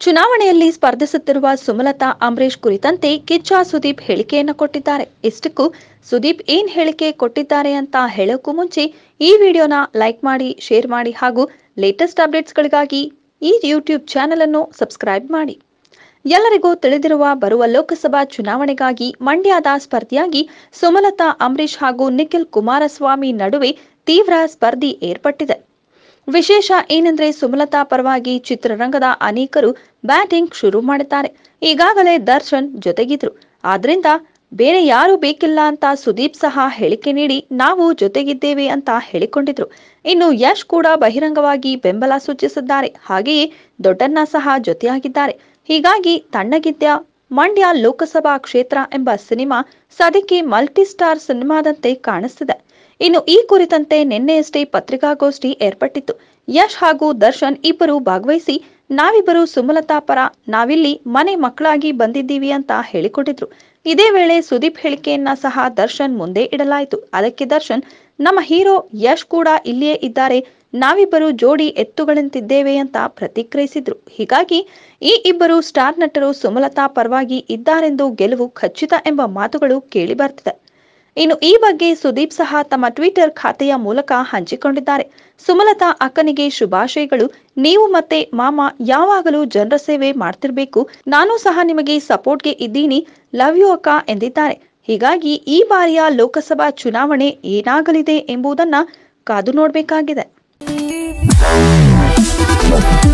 ಚುನಾವಣೆಯಲ್ಲಿ ಸ್ಪರ್ಧಿಸುತ್ತಿರುವ ಸುಮಲತಾ ಅಂಬರೀಶ್ ಕುರಿತಂತೆ ಕಿಚ್ಚ ಸುದೀಪ್ ಹೇಳಿಕೆಯನ್ನು ಕೊಟ್ಟಿದ್ದಾರೆ ಇಷ್ಟಕ್ಕೂ ಸುದೀಪ್ ಏನ್ ಹೇಳಿಕೆ ಕೊಟ್ಟಿದ್ದಾರೆ ಅಂತ ಹೇಳೋಕ್ಕೂ ಮುಂಚೆ ಈ ವಿಡಿಯೋನ ಲೈಕ್ ಮಾಡಿ ಶೇರ್ ಮಾಡಿ ಹಾಗೂ ಲೇಟೆಸ್ಟ್ ಅಪ್ಡೇಟ್ಸ್ಗಳಿಗಾಗಿ ಈ ಯೂಟ್ಯೂಬ್ ಚಾನೆಲ್ ಅನ್ನು ಸಬ್ಸ್ಕ್ರೈಬ್ ಮಾಡಿ ಎಲ್ಲರಿಗೂ ತಿಳಿದಿರುವ ಬರುವ ಲೋಕಸಭಾ ಚುನಾವಣೆಗಾಗಿ ಮಂಡ್ಯದ ಸ್ಪರ್ಧಿಯಾಗಿ ಸುಮಲತಾ ಅಂಬರೀಶ್ ಹಾಗೂ ನಿಖಿಲ್ ಕುಮಾರಸ್ವಾಮಿ ನಡುವೆ ತೀವ್ರ ಸ್ಪರ್ಧೆ ಏರ್ಪಟ್ಟಿದೆ ವಿಶೇಷ ಏನೆಂದ್ರೆ ಸುಮಲತಾ ಪರವಾಗಿ ಚಿತ್ರರಂಗದ ಅನೇಕರು ಬ್ಯಾಟಿಂಗ್ ಶುರು ಮಾಡಿದ್ದಾರೆ ಈಗಾಗಲೇ ದರ್ಶನ್ ಜೊತೆಗಿದ್ರು ಆದ್ರಿಂದ ಬೇರೆ ಯಾರು ಬೇಕಿಲ್ಲ ಅಂತ ಸುದೀಪ್ ಸಹ ಹೇಳಿಕೆ ನೀಡಿ ನಾವು ಜೊತೆಗಿದ್ದೇವೆ ಅಂತ ಹೇಳಿಕೊಂಡಿದ್ರು ಇನ್ನು ಯಶ್ ಕೂಡ ಬಹಿರಂಗವಾಗಿ ಬೆಂಬಲ ಸೂಚಿಸಿದ್ದಾರೆ ಹಾಗೆಯೇ ದೊಡ್ಡಣ್ಣ ಸಹ ಜೊತೆಯಾಗಿದ್ದಾರೆ ಹೀಗಾಗಿ ತಣ್ಣಗಿದ್ದ ಮಂಡ್ಯ ಲೋಕಸಭಾ ಕ್ಷೇತ್ರ ಎಂಬ ಸಿನಿಮಾ ಸದ್ಯಕ್ಕೆ ಮಲ್ಟಿ ಸ್ಟಾರ್ ಸಿನಿಮಾದಂತೆ ಕಾಣಿಸ್ತಿದೆ ಇನ್ನು ಈ ಕುರಿತಂತೆ ನಿನ್ನೆಯಷ್ಟೇ ಪತ್ರಿಕಾಗೋಷ್ಠಿ ಏರ್ಪಟ್ಟಿತ್ತು ಯಶ್ ಹಾಗೂ ದರ್ಶನ್ ಇಬ್ಬರು ಭಾಗವಹಿಸಿ ನಾವಿಬ್ಬರು ಸುಮಲತಾ ಪರ ನಾವಿಲ್ಲಿ ಮನೆ ಮಕ್ಕಳಾಗಿ ಬಂದಿದ್ದೀವಿ ಅಂತ ಹೇಳಿಕೊಂಡಿದ್ರು ಇದೇ ವೇಳೆ ಸುದೀಪ್ ಹೇಳಿಕೆಯನ್ನ ಸಹ ದರ್ಶನ್ ಮುಂದೆ ಇಡಲಾಯಿತು ಅದಕ್ಕೆ ದರ್ಶನ್ ನಮ್ಮ ಹೀರೋ ಯಶ್ ಕೂಡ ಇಲ್ಲಿಯೇ ಇದ್ದಾರೆ ನಾವಿಬ್ಬರು ಜೋಡಿ ಎತ್ತುಗಳಂತಿದ್ದೇವೆ ಅಂತ ಪ್ರತಿಕ್ರಿಯಿಸಿದ್ರು ಹೀಗಾಗಿ ಈ ಇಬ್ಬರು ಸ್ಟಾರ್ ನಟರು ಸುಮಲತಾ ಪರವಾಗಿ ಇದ್ದಾರೆಂದು ಗೆಲುವು ಖಚಿತ ಎಂಬ ಮಾತುಗಳು ಕೇಳಿ ಬರ್ತಿದೆ ಇನ್ನು ಈ ಬಗ್ಗೆ ಸುದೀಪ್ ಸಹ ತಮ್ಮ ಟ್ವಿಟರ್ ಖಾತೆಯ ಮೂಲಕ ಹಂಚಿಕೊಂಡಿದ್ದಾರೆ ಸುಮಲತಾ ಅಕ್ಕನಿಗೆ ಶುಭಾಶಯಗಳು ನೀವು ಮತ್ತೆ ಮಾಮ ಯಾವಾಗಲೂ ಜನರ ಸೇವೆ ಮಾಡ್ತಿರ್ಬೇಕು ನಾನು ಸಹ ನಿಮಗೆ ಸಪೋರ್ಟ್ಗೆ ಇದ್ದೀನಿ ಲವ್ ಯು ಅಕ್ಕ ಎಂದಿದ್ದಾರೆ ಹೀಗಾಗಿ ಈ ಬಾರಿಯ ಲೋಕಸಭಾ ಚುನಾವಣೆ ಏನಾಗಲಿದೆ ಎಂಬುದನ್ನ ಕಾದು ನೋಡಬೇಕಾಗಿದೆ